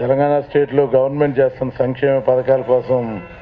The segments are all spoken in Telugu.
తెలంగాణ స్టేట్లో గవర్నమెంట్ చేస్తున్న సంక్షేమ పథకాల కోసం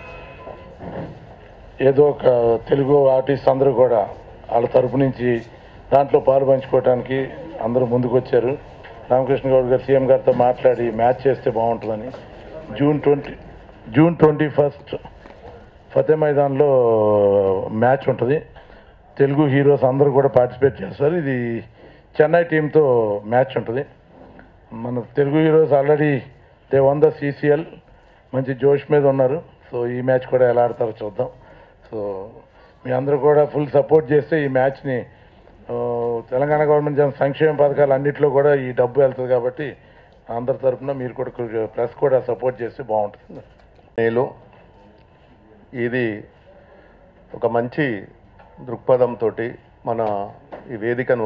ఏదో ఒక తెలుగు ఆర్టిస్ట్ అందరూ కూడా వాళ్ళ తరపు నుంచి దాంట్లో పాలు పంచుకోవడానికి అందరూ ముందుకు వచ్చారు రామకృష్ణ గౌడ్ గారు సీఎం గారితో మాట్లాడి మ్యాచ్ చేస్తే బాగుంటుందని June twenty June twenty first Fateh మైదాన్లో మ్యాచ్ ఉంటుంది తెలుగు హీరోస్ అందరూ కూడా పార్టిసిపేట్ చేస్తారు ఇది చెన్నై టీంతో మ్యాచ్ ఉంటుంది మన Telugu heroes already they won the CCL మంచి జోష్ మీద ఉన్నారు సో ఈ మ్యాచ్ కూడా ఎలా ఆడతారో చూద్దాం సో మీ అందరూ కూడా ఫుల్ సపోర్ట్ చేస్తే ఈ మ్యాచ్ని ఆ, తెలంగాణ గవర్నమెంట్ చేసిన సంక్షేమ పథకాలు అన్నింటిలో కూడా ఈ డబ్బు వెళ్తుంది కాబట్టి అందరి తరఫున మీరు కూడా ప్లస్ కూడా సపోర్ట్ చేస్తే బాగుంటుంది మేలు ఇది ఒక మంచి దృక్పథంతో మన ఈ వేదికను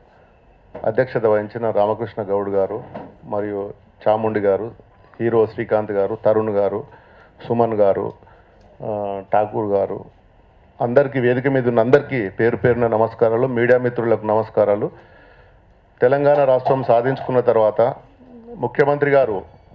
అధ్యక్షత వహించిన రామకృష్ణ గౌడ్ గారు మరియు చాముండి గారు హీరో శ్రీకాంత్ గారు తరుణ్ గారు సుమన్ గారు ఆ, ఠాకూర్ గారు అందరికీ వేదిక మీద ఉన్న అందరికీ పేరు పేరున నమస్కారాలు మీడియా మిత్రులకు నమస్కారాలు తెలంగాణ రాష్ట్రం సాధించుకున్న తర్వాత ముఖ్యమంత్రి గారు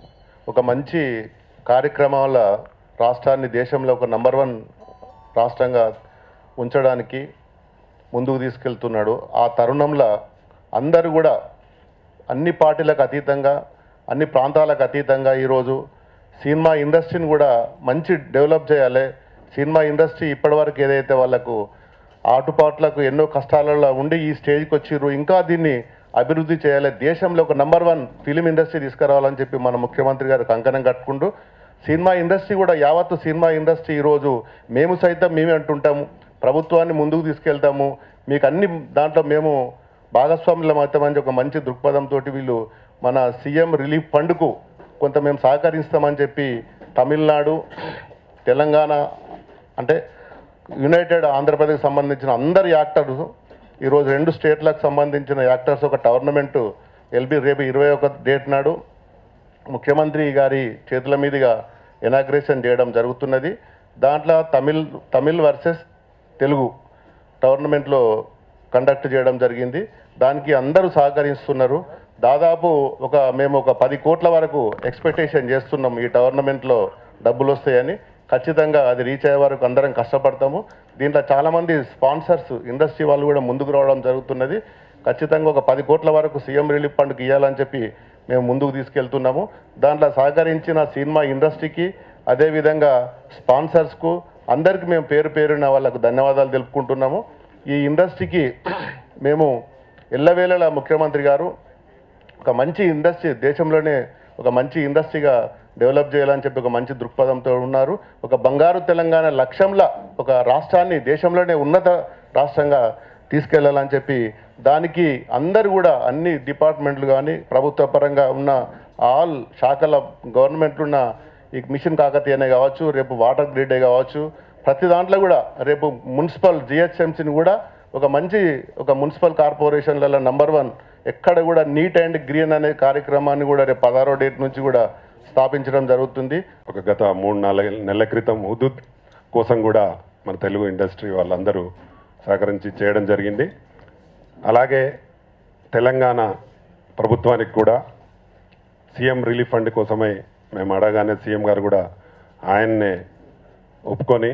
ఒక మంచి కార్యక్రమాల రాష్ట్రాన్ని దేశంలో ఒక నంబర్ వన్ రాష్ట్రంగా ఉంచడానికి ముందుకు తీసుకెళ్తున్నాడు ఆ తరుణంలో అందరూ కూడా అన్ని పార్టీలకు అతీతంగా అన్ని ప్రాంతాలకు అతీతంగా ఈరోజు సినిమా ఇండస్ట్రీని కూడా మంచి డెవలప్ చేయాలి సినిమా ఇండస్ట్రీ ఇప్పటివరకు ఏదైతే వాళ్ళకు ఆటుపాట్లకు ఎన్నో కష్టాలలో ఉండి ఈ స్టేజ్కి వచ్చిర్రు ఇంకా దీన్ని అభివృద్ధి చేయాలి దేశంలో ఒక నంబర్ వన్ ఫిలిం ఇండస్ట్రీ తీసుకురావాలని చెప్పి మన ముఖ్యమంత్రి గారు కంకణం కట్టుకుంటూ సినిమా ఇండస్ట్రీ కూడా యావత్తు సినిమా ఇండస్ట్రీ ఈరోజు మేము సైతం మేమే అంటుంటాము ప్రభుత్వాన్ని ముందుకు తీసుకెళ్తాము మీకు అన్ని దాంట్లో మేము భాగస్వాములం అవుతామని ఒక మంచి దృక్పథంతో వీళ్ళు మన సీఎం రిలీఫ్ ఫండ్కు కొంత మేము సహకరిస్తామని చెప్పి తమిళనాడు తెలంగాణ అంటే యునైటెడ్ ఆంధ్రప్రదేశ్ సంబంధించిన అందరు యాక్టర్స్ ఈరోజు రెండు స్టేట్లకు సంబంధించిన యాక్టర్స్ ఒక టోర్నమెంటు ఎల్బి రేపు ఇరవై ఒక డేట్ నాడు ముఖ్యమంత్రి గారి చేతుల మీదుగా ఇనాగ్రేషన్ చేయడం జరుగుతున్నది దాంట్లో తమిళ్ తమిళ్ వర్సెస్ తెలుగు టోర్నమెంట్లో కండక్ట్ చేయడం జరిగింది దానికి అందరూ సహకరిస్తున్నారు దాదాపు ఒక మేము ఒక పది కోట్ల వరకు ఎక్స్పెక్టేషన్ చేస్తున్నాం ఈ టోర్నమెంట్లో డబ్బులు వస్తాయని ఖచ్చితంగా అది రీచ్ అయ్యే వరకు అందరం కష్టపడతాము దీంట్లో చాలామంది స్పాన్సర్స్ ఇండస్ట్రీ వాళ్ళు కూడా ముందుకు రావడం జరుగుతున్నది ఖచ్చితంగా ఒక పది కోట్ల వరకు సీఎం రిలీఫ్ ఫండ్కి ఇవ్వాలని చెప్పి మేము ముందుకు తీసుకెళ్తున్నాము దాంట్లో సహకరించిన సినిమా ఇండస్ట్రీకి అదేవిధంగా స్పాన్సర్స్కు అందరికీ మేము పేరు పేరున వాళ్ళకు ధన్యవాదాలు తెలుపుకుంటున్నాము ఈ ఇండస్ట్రీకి మేము ఎల్లవేళలా ముఖ్యమంత్రి గారు ఒక మంచి ఇండస్ట్రీ దేశంలోనే ఒక మంచి ఇండస్ట్రీగా డెవలప్ చేయాలని చెప్పి ఒక మంచి దృక్పథంతో ఉన్నారు ఒక బంగారు తెలంగాణ లక్ష్యంలో ఒక రాష్ట్రాన్ని దేశంలోనే ఉన్నత రాష్ట్రంగా తీసుకెళ్లాలని చెప్పి దానికి అందరు కూడా అన్ని డిపార్ట్మెంట్లు కానీ ప్రభుత్వ పరంగా ఉన్న ఆల్ శాఖల గవర్నమెంట్లు ఉన్న ఈ మిషన్ కాకతీయనే కావచ్చు రేపు వాటర్ గ్రిడే కావచ్చు ప్రతి దాంట్లో కూడా రేపు మున్సిపల్ జిహెచ్ఎంసీని కూడా ఒక మంచి ఒక మున్సిపల్ కార్పొరేషన్లలో నంబర్ వన్ ఎక్కడ కూడా నీట్ అండ్ గ్రీన్ అనే కార్యక్రమాన్ని కూడా రేపు పదహారో డేట్ నుంచి కూడా స్థాపించడం జరుగుతుంది ఒక గత మూడు నాలుగు నెలల క్రితం హుదూద్ కోసం కూడా మన తెలుగు ఇండస్ట్రీ వాళ్ళందరూ సహకరించి చేయడం జరిగింది అలాగే తెలంగాణ ప్రభుత్వానికి కూడా సీఎం రిలీఫ్ ఫండ్ కోసమై మేము అడగానే సీఎం గారు కూడా ఆయన్నే ఒప్పుకొని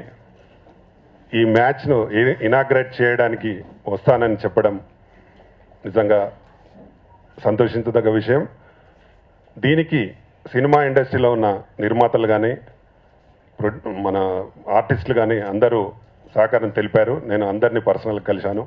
ఈ మ్యాచ్ను ఇనాగ్రేట్ చేయడానికి వస్తానని చెప్పడం నిజంగా సంతోషించదగ్గ విషయం దీనికి సినిమా ఇండస్ట్రీలో ఉన్న నిర్మాతలు కానీ మన ఆర్టిస్టులు కానీ అందరూ సహకారం తెలిపారు నేను అందరినీ పర్సనల్గా కలిశాను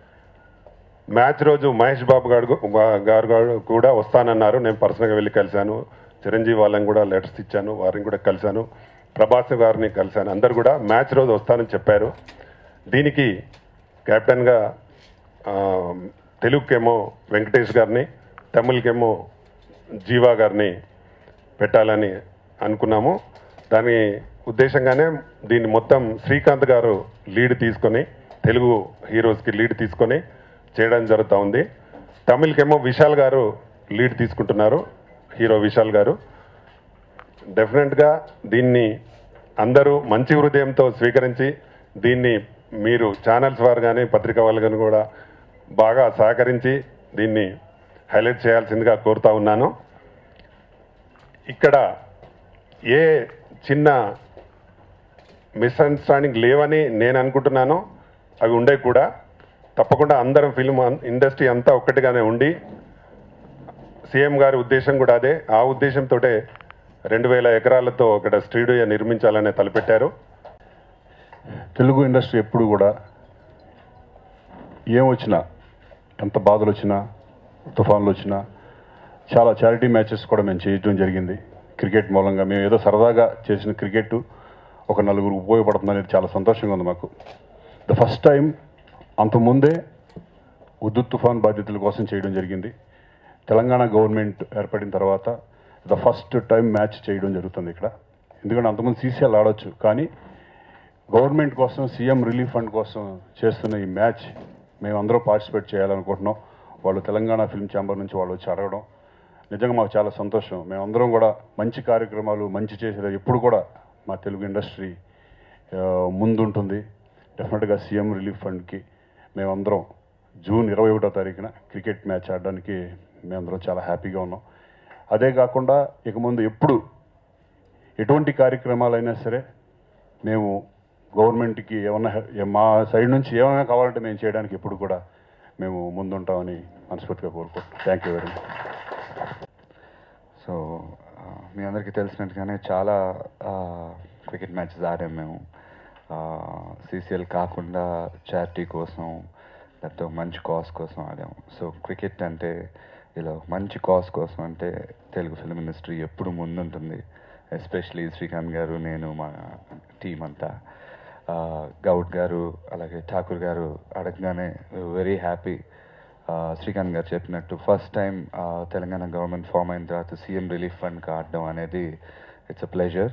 మ్యాచ్ రోజు మహేష్ బాబు గారు గారు గారు కూడా వస్తానన్నారు నేను పర్సనల్గా వెళ్ళి కలిశాను చిరంజీవి వాళ్ళని కూడా లెటర్స్ ఇచ్చాను వారిని కూడా కలిశాను ప్రభాస్ గారిని కలిశాను అందరు కూడా మ్యాచ్ రోజు వస్తానని చెప్పారు దీనికి కెప్టెన్గా ఆ, తెలుగుకేమో వెంకటేష్ గారిని తమిళ్కేమో జీవా గారిని పెట్టాలని అనుకున్నాము దాని ఉద్దేశంగానే దీన్ని మొత్తం శ్రీకాంత్ గారు లీడ్ తీసుకొని తెలుగు హీరోస్కి లీడ్ తీసుకొని చేయడం జరుగుతూ ఉంది తమిళ్కేమో విశాల్ గారు లీడ్ తీసుకుంటున్నారు హీరో విశాల్ గారు డెఫినెట్గా దీన్ని అందరూ మంచి హృదయంతో స్వీకరించి దీన్ని మీరు ఛానల్స్ వారు కానీ పత్రికా వాళ్ళు కానీ కూడా బాగా సహకరించి దీన్ని హైలైట్ చేయాల్సిందిగా కోరుతా ఉన్నాను ఇక్కడ ఏ చిన్న మిస్అండర్స్టాండింగ్ లేవని నేను అనుకుంటున్నాను అవి ఉండే కూడా తప్పకుండా అందరం ఫిల్మ్ ఇండస్ట్రీ అంతా ఒక్కటిగానే ఉండి సీఎం గారి ఉద్దేశం కూడా అదే ఆ ఉద్దేశంతో రెండు వేల ఎకరాలతో ఇక్కడ స్టూడియో నిర్మించాలనే తలపెట్టారు తెలుగు ఇండస్ట్రీ ఎప్పుడు కూడా ఏం వచ్చినా ఎంత బాధలు వచ్చినా తుఫాన్లు వచ్చినా చాలా చారిటీ మ్యాచెస్ కూడా మేము చేయడం జరిగింది క్రికెట్ మూలంగా మేము ఏదో సరదాగా చేసిన క్రికెట్ ఒక నలుగురు ఉపయోగపడుతుంది అనేది చాలా సంతోషంగా ఉంది మాకు ద ఫస్ట్ టైం అంతకుముందే ఉద్దుత్ తుఫాన్ బాధితుల కోసం చేయడం జరిగింది తెలంగాణ గవర్నమెంట్ ఏర్పడిన తర్వాత ద ఫస్ట్ టైం మ్యాచ్ చేయడం జరుగుతుంది ఇక్కడ ఎందుకంటే అంతకుముందు సీసీఎల్ ఆడొచ్చు కానీ గవర్నమెంట్ కోసం సీఎం రిలీఫ్ ఫండ్ కోసం చేస్తున్న ఈ మ్యాచ్ మేమందరం పార్టిసిపేట్ చేయాలనుకుంటున్నాం వాళ్ళు తెలంగాణ ఫిల్మ్ ఛాంబర్ నుంచి వాళ్ళు వచ్చి అడగడం నిజంగా మాకు చాలా సంతోషం మేమందరం కూడా మంచి కార్యక్రమాలు మంచి చేసేది ఎప్పుడు కూడా మా తెలుగు ఇండస్ట్రీ ఆ, ముందుంటుంది డెఫినెట్గా సీఎం రిలీఫ్ ఫండ్కి మేమందరం జూన్ ఇరవై ఒకటో తారీఖున క్రికెట్ మ్యాచ్ ఆడడానికి మేమందరం చాలా హ్యాపీగా ఉన్నాం అదే కాకుండా ఇక ముందు ఎప్పుడు ఎటువంటి కార్యక్రమాలైనా సరే మేము గవర్నమెంట్కి ఏమన్నా హె- ఏ- మా సైడ్ నుంచి ఏమైనా కావాలంటే మేము చేయడానికి ఎప్పుడు కూడా మేము ముందుంటామని మనస్ఫూర్తిగా కోరుకుంటున్నాం thank you very much so ఆ, మీ అందరికీ తెలిసినట్టుగానే చాలా క్రికెట్ మ్యాచెస్ ఆడాం మేము సీసీఎల్ కాకుండా చారిటీ కోసం లేకపోతే ఒక మంచి కాజ్ కోసం ఆడాము సో క్రికెట్ అంటే ఇలా మంచి కాజ్ కోసం అంటే తెలుగు ఫిల్మ్ ఇండస్ట్రీ ఎప్పుడు ముందుంటుంది ఎస్పెషలీ శ్రీకాంత్ గారు నేను మా టీం అంతా ఆ, గౌడ్ గారు అలాగే ఠాకూర్ గారు అడగగానే వెరీ హ్యాపీ శ్రీకాంత్ గారు చెప్పినట్టు first time Telangana government form అయిన తర్వాత సీఎం రిలీఫ్ ఫండ్కి ఆడడం అనేది it's a pleasure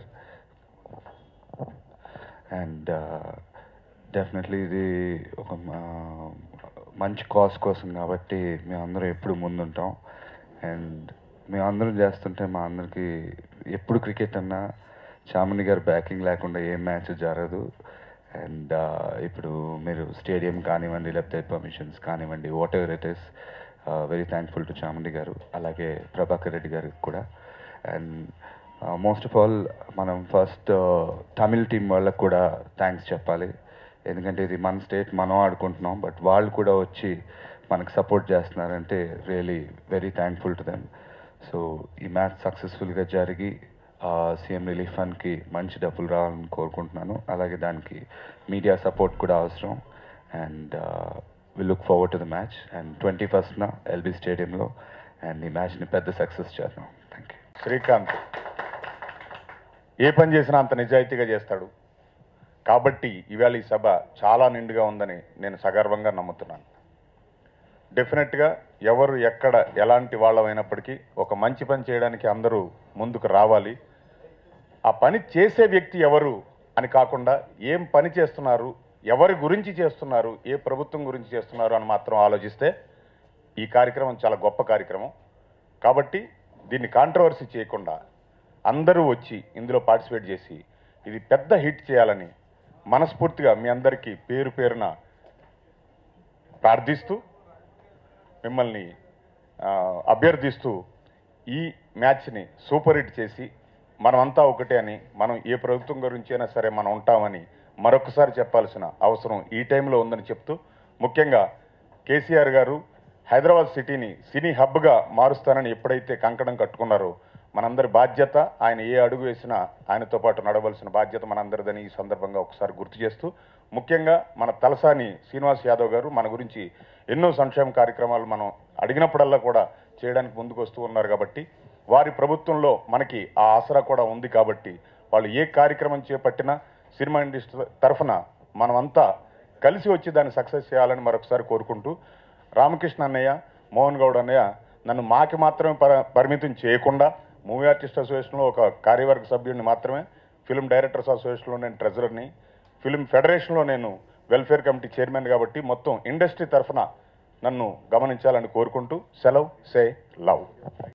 and definitely ఇది ఒక మ- మంచి కాజ్ కోసం కాబట్టి మేమందరం ఎప్పుడు ముందుంటాం అండ్ మేమందరం చేస్తుంటే మా అందరికి ఎప్పుడు క్రికెట్ అన్నా చాముండి గారు బ్యాకింగ్ లేకుండా ఏ మ్యాచ్ జరగదు అండ్ ఇప్పుడు మీరు స్టేడియం కానివ్వండి లేకపోతే పర్మిషన్స్ కానివ్వండి whatever it is very thankful to Chamundi garu అలాగే ప్రభాకర్ రెడ్డి గారికి కూడా అండ్ మోస్ట్ ఆఫ్ ఆల్ మనం ఫస్ట్ తమిళ్ టీం వాళ్ళకు కూడా థ్యాంక్స్ చెప్పాలి ఎందుకంటే ఇది మన స్టేట్ మనం ఆడుకుంటున్నాం బట్ వాళ్ళు కూడా వచ్చి మనకు సపోర్ట్ చేస్తున్నారంటే really very thankful to them so ఈ మ్యాచ్ సక్సెస్ఫుల్గా జరిగి సీఎం రిలీఫ్ ఫండ్కి మంచి డబ్బులు రావాలని కోరుకుంటున్నాను అలాగే దానికి మీడియా సపోర్ట్ కూడా అవసరం and we look forward to the match and twenty ఫస్ట్న ఎల్బీ స్టేడియంలో అండ్ ఈ మ్యాచ్ని పెద్ద సక్సెస్ చేద్దాం థ్యాంక్ యూ శ్రీకాంత్ ఏ పని చేసినా అంత నిజాయితీగా చేస్తాడు కాబట్టి ఇవాళ ఈ సభ చాలా నిండుగా ఉందని నేను సగర్వంగా నమ్ముతున్నాను డెఫినెట్గా ఎవరు ఎక్కడ ఎలాంటి వాళ్ళమైనప్పటికీ ఒక మంచి పని చేయడానికి అందరూ ముందుకు రావాలి ఆ పని చేసే వ్యక్తి ఎవరు అని కాకుండా ఏం పని చేస్తున్నారు ఎవరి గురించి చేస్తున్నారు ఏ ప్రభుత్వం గురించి చేస్తున్నారు అని మాత్రం ఆలోచిస్తే ఈ కార్యక్రమం చాలా గొప్ప కార్యక్రమం కాబట్టి దీన్ని కాంట్రవర్సీ చేయకుండా అందరూ వచ్చి ఇందులో పార్టిసిపేట్ చేసి ఇది పెద్ద హిట్ చేయాలని మనస్ఫూర్తిగా మీ అందరికీ పేరు పేరున ప్రార్థిస్తూ మిమ్మల్ని ఆ, అభ్యర్థిస్తూ ఈ మ్యాచ్ని సూపర్ హిట్ చేసి మనమంతా ఒకటే అని మనం ఏ ప్రభుత్వం గురించి అయినా సరే మనం ఉంటామని మరొకసారి చెప్పాల్సిన అవసరం ఈ టైంలో ఉందని చెప్తూ ముఖ్యంగా కేసీఆర్ గారు హైదరాబాద్ సిటీని సినీ హబ్గా మారుస్తానని ఎప్పుడైతే కంకణం కట్టుకున్నారో మనందరి బాధ్యత ఆయన ఏ అడుగు వేసినా ఆయనతో పాటు నడవలసిన బాధ్యత మనందరిదని ఈ సందర్భంగా ఒకసారి గుర్తు చేస్తూ ముఖ్యంగా మన తలసాని శ్రీనివాస్ యాదవ్ గారు మన గురించి ఎన్నో సంక్షేమ కార్యక్రమాలు మనం అడిగినప్పుడల్లా కూడా చేయడానికి ముందుకు వస్తూ ఉన్నారు కాబట్టి వారి ప్రభుత్వంలో మనకి ఆ ఆసరా కూడా ఉంది కాబట్టి వాళ్ళు ఏ కార్యక్రమం చేపట్టినా సినిమా ఇండస్ట్రీ తరఫున మనమంతా కలిసి వచ్చి దాన్ని సక్సెస్ చేయాలని మరొకసారి కోరుకుంటూ రామకృష్ణ అన్నయ్య మోహన్ గౌడ్ అన్నయ్య నన్ను మాకి మాత్రమే పర- పరిమితం చేయకుండా మూవీ ఆర్టిస్ట్ అసోసియేషన్లో ఒక కార్యవర్గ సభ్యుడిని మాత్రమే ఫిల్మ్ డైరెక్టర్స్ అసోసియేషన్లో నేను ట్రెజరర్ని ఫిల్మ్ ఫెడరేషన్లో నేను వెల్ఫేర్ కమిటీ చైర్మన్ కాబట్టి మొత్తం ఇండస్ట్రీ తరఫున నన్ను గమనించాలని కోరుకుంటూ సెలవ్ సే లవ్